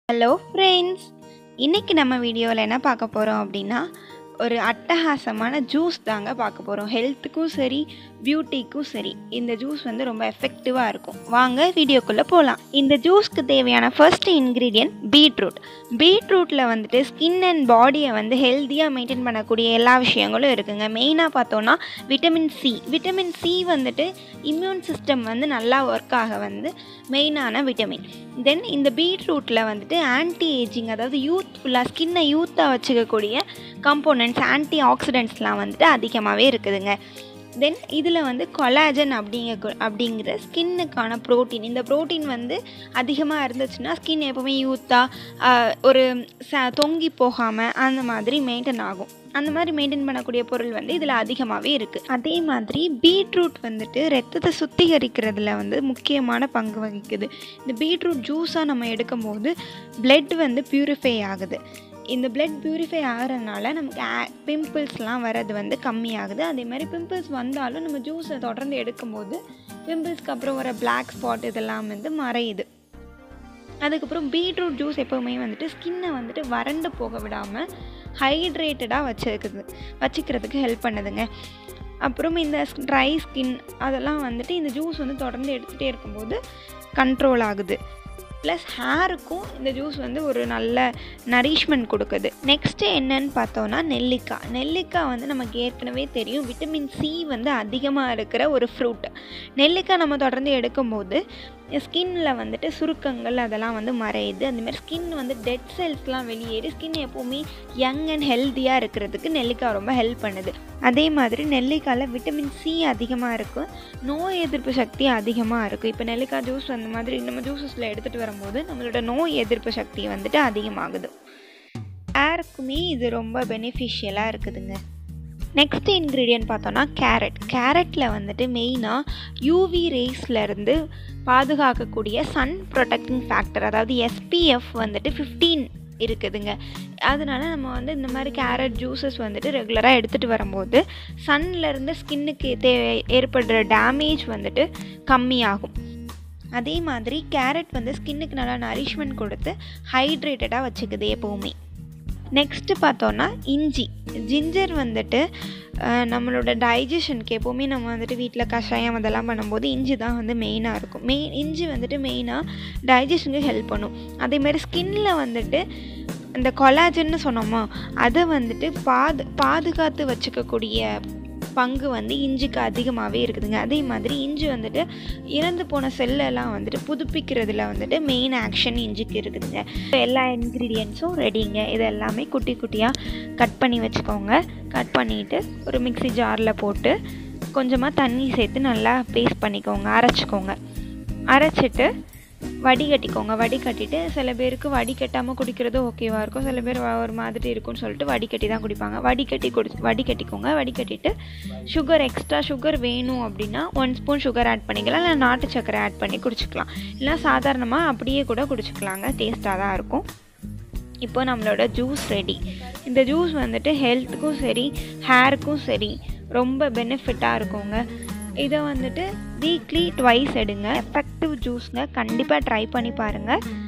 hello friends இன்றைக்கி நம்ம வீடியோவில் என்ன பார்க்க போகிறோம் அப்படின்னா ஒரு அட்டகாசமான ஜூஸ் தாங்க பார்க்க போகிறோம் ஹெல்த்துக்கும் சரி பியூட்டிக்கும் சரி இந்த ஜூஸ் வந்து ரொம்ப எஃபெக்டிவாக இருக்கும் வாங்க வீடியோக்குள்ளே போகலாம் இந்த ஜூஸ்க்கு தேவையான ஃபர்ஸ்ட் இன்க்ரீடியன்ட் பீட்ரூட் பீட்ரூட்டில் வந்துட்டு ஸ்கின் அண்ட் பாடியை வந்து ஹெல்த்தியாக மெயின்டைன் பண்ணக்கூடிய எல்லா விஷயங்களும் இருக்குங்க மெயினாக பார்த்தோன்னா விட்டமின் சி விட்டமின் சி வந்துட்டு இம்யூன் சிஸ்டம் வந்து நல்லா ஒர்க் ஆக வந்து மெயினான விட்டமின் தென் இந்த பீட்ரூட்டில் வந்துட்டு ஆன்டி ஏஜிங் அதாவது யூத்ஃபுல்லாக ஸ்கின்னை யூத்தாக வச்சுக்கக்கூடிய காம்போனன்ட்ஸ் ஆன்டி ஆக்சிடென்ட்ஸ்லாம் வந்துட்டு அதிகமாகவே இருக்குதுங்க தென் இதில் வந்து கொலாஜன் அப்படிங்க அப்படிங்கிற ஸ்கின்னுக்கான ப்ரோட்டீன் இந்த ப்ரோட்டீன் வந்து அதிகமாக இருந்துச்சுன்னா ஸ்கின் எப்போவுமே யூத்தாக ஒரு ச தொங்கி போகாமல் அந்த மாதிரி மெயின்டைன் ஆகும் அந்த மாதிரி மெயின்டைன் பண்ணக்கூடிய பொருள் வந்து இதில் அதிகமாகவே இருக்குது அதே மாதிரி பீட்ரூட் வந்துட்டு ரத்தத்தை சுத்திகரிக்கிறதுல வந்து முக்கியமான பங்கு வகிக்குது இந்த பீட்ரூட் ஜூஸாக நம்ம எடுக்கும்போது பிளட் வந்து பியூரிஃபை ஆகுது இந்த பிளட் பியூரிஃபை ஆகிறதுனால நமக்கு பிம்பிள்ஸ்லாம் வர்றது வந்து கம்மியாகுது அதே மாதிரி பிம்பிள்ஸ் வந்தாலும் நம்ம ஜூஸை தொடர்ந்து எடுக்கும்போது பிம்பிள்ஸ்க்கு அப்புறம் வர பிளாக் ஸ்பாட் இதெல்லாம் வந்து மறையுது அதுக்கப்புறம் பீட்ரூட் ஜூஸ் எப்போவுமே வந்துட்டு ஸ்கின்னை வந்துட்டு வறண்டு போக விடாமல் ஹைட்ரேட்டடாக வச்சுருக்குது வச்சுக்கிறதுக்கு ஹெல்ப் பண்ணுதுங்க அப்புறம் இந்த ட்ரை ஸ்கின் அதெல்லாம் வந்துட்டு இந்த ஜூஸ் வந்து தொடர்ந்து எடுத்துகிட்டே இருக்கும்போது கண்ட்ரோல் ஆகுது ப்ளஸ் ஹேருக்கும் இந்த ஜூஸ் வந்து ஒரு நல்ல நரிஷ்மெண்ட் கொடுக்குது நெக்ஸ்ட்டு என்னன்னு பார்த்தோன்னா நெல்லிக்காய் நெல்லிக்காய் வந்து நமக்கு ஏற்கனவே தெரியும் விட்டமின் சி வந்து அதிகமாக இருக்கிற ஒரு ஃப்ரூட் நெல்லிக்காய் நம்ம தொடர்ந்து எடுக்கும்போது ஸ்கின்னில் வந்துட்டு சுருக்கங்கள் அதெல்லாம் வந்து மறையுது அந்தமாதிரி ஸ்கின் வந்து டெட் செல்ஸ்லாம் வெளியேறி ஸ்கின் எப்போவுமே யங் அண்ட் ஹெல்த்தியாக இருக்கிறதுக்கு நெல்லிக்காய் ரொம்ப ஹெல்ப் பண்ணுது அதே மாதிரி நெல்லிக்காயில் விட்டமின் சி அதிகமாக இருக்கும் நோய் எதிர்ப்பு சக்தி அதிகமாக இருக்குது இப்போ நெல்லிக்காய் ஜூஸ் அந்த மாதிரி நம்ம ஜூஸஸில் எடுத்துகிட்டு வரும்போது நம்மளோட நோய் எதிர்ப்பு சக்தி வந்துட்டு அதிகமாகுது ஏருக்குமே இது ரொம்ப பெனிஃபிஷியலாக இருக்குதுங்க நெக்ஸ்ட் இன்க்ரீடியன்ட் பார்த்தோன்னா கேரட் கேரட்டில் வந்துட்டு மெயினாக யூவி ரேஸ்லேருந்து பாதுகாக்கக்கூடிய சன் ப்ரொடெக்டிங் ஃபேக்டர் அதாவது எஸ்பிஎஃப் வந்துட்டு ஃபிஃப்டீன் இருக்குதுங்க அதனால நம்ம வந்து இந்த மாதிரி கேரட் ஜூஸஸ் வந்துட்டு ரெகுலராக எடுத்துகிட்டு வரும்போது சன்லேருந்து ஸ்கின்னுக்கு தே ஏற்படுற டேமேஜ் வந்துட்டு கம்மியாகும் அதே மாதிரி கேரட் வந்து ஸ்கின்னுக்கு நல்லா நரிஷ்மெண்ட் கொடுத்து ஹைட்ரேட்டடாக வச்சுக்குது எப்போவுமே நெக்ஸ்ட்டு பார்த்தோன்னா இஞ்சி ஜிஞ்சர் வந்துட்டு நம்மளோட டைஜஷனுக்கு எப்போவுமே நம்ம வந்துட்டு வீட்டில் கஷாயம் அதெல்லாம் பண்ணும்போது இஞ்சி தான் வந்து மெயினாக இருக்கும் மெயின் இஞ்சி வந்துட்டு மெயினாக டைஜஷனுக்கு ஹெல்ப் பண்ணும் அதேமாதிரி ஸ்கின்னில் வந்துட்டு இந்த கொலாஜன்னு சொன்னோமா அதை வந்துட்டு பாது பாதுகாத்து வச்சுக்கக்கூடிய பங்கு வந்து இஞ்சிக்கு அதிகமாகவே இருக்குதுங்க அதே மாதிரி இஞ்சி வந்துட்டு இறந்து போன செல்லெல்லாம் வந்துட்டு புதுப்பிக்கிறதுல வந்துட்டு மெயின் ஆக்ஷன் இஞ்சிக்கு இருக்குதுங்க எல்லா இன்க்ரீடியன்ஸும் ரெடிங்க இது எல்லாமே குட்டி குட்டியாக கட் பண்ணி வச்சுக்கோங்க கட் பண்ணிவிட்டு ஒரு மிக்சி ஜாரில் போட்டு கொஞ்சமாக தண்ணி சேர்த்து நல்லா பேஸ்ட் பண்ணிக்கோங்க அரைச்சிக்கோங்க அரைச்சிட்டு வடிகட்டிக்கோங்க வடிகட்டிட்டு சில பேருக்கு வடிகட்டாமல் குடிக்கிறது ஓகேவாக இருக்கும் சில பேர் ஒரு மாதிரி இருக்கும்னு சொல்லிட்டு வடிகட்டி தான் குடிப்பாங்க வடிகட்டி குடி வடிகட்டிக்கோங்க வடிகட்டிட்டு சுகர் எக்ஸ்ட்ரா சுகர் வேணும் அப்படின்னா ஒன் ஸ்பூன் சுகர் ஆட் பண்ணிக்கலாம் இல்லை நாட்டு சக்கரை ஆட் பண்ணி குடிச்சிக்கலாம் இல்லை சாதாரணமாக அப்படியே கூட குடிச்சிக்கலாங்க டேஸ்ட்டாக தான் இருக்கும் இப்போ நம்மளோட ஜூஸ் ரெடி இந்த ஜூஸ் வந்துட்டு ஹெல்த்துக்கும் சரி ஹேருக்கும் சரி ரொம்ப பெனிஃபிட்டாக இருக்குங்க இதை வந்துட்டு வீக்லி ட்வைஸ் எடுங்க எஃபெக்டிவ் ஜூஸ்ங்க கண்டிப்பாக ட்ரை பண்ணி பாருங்கள்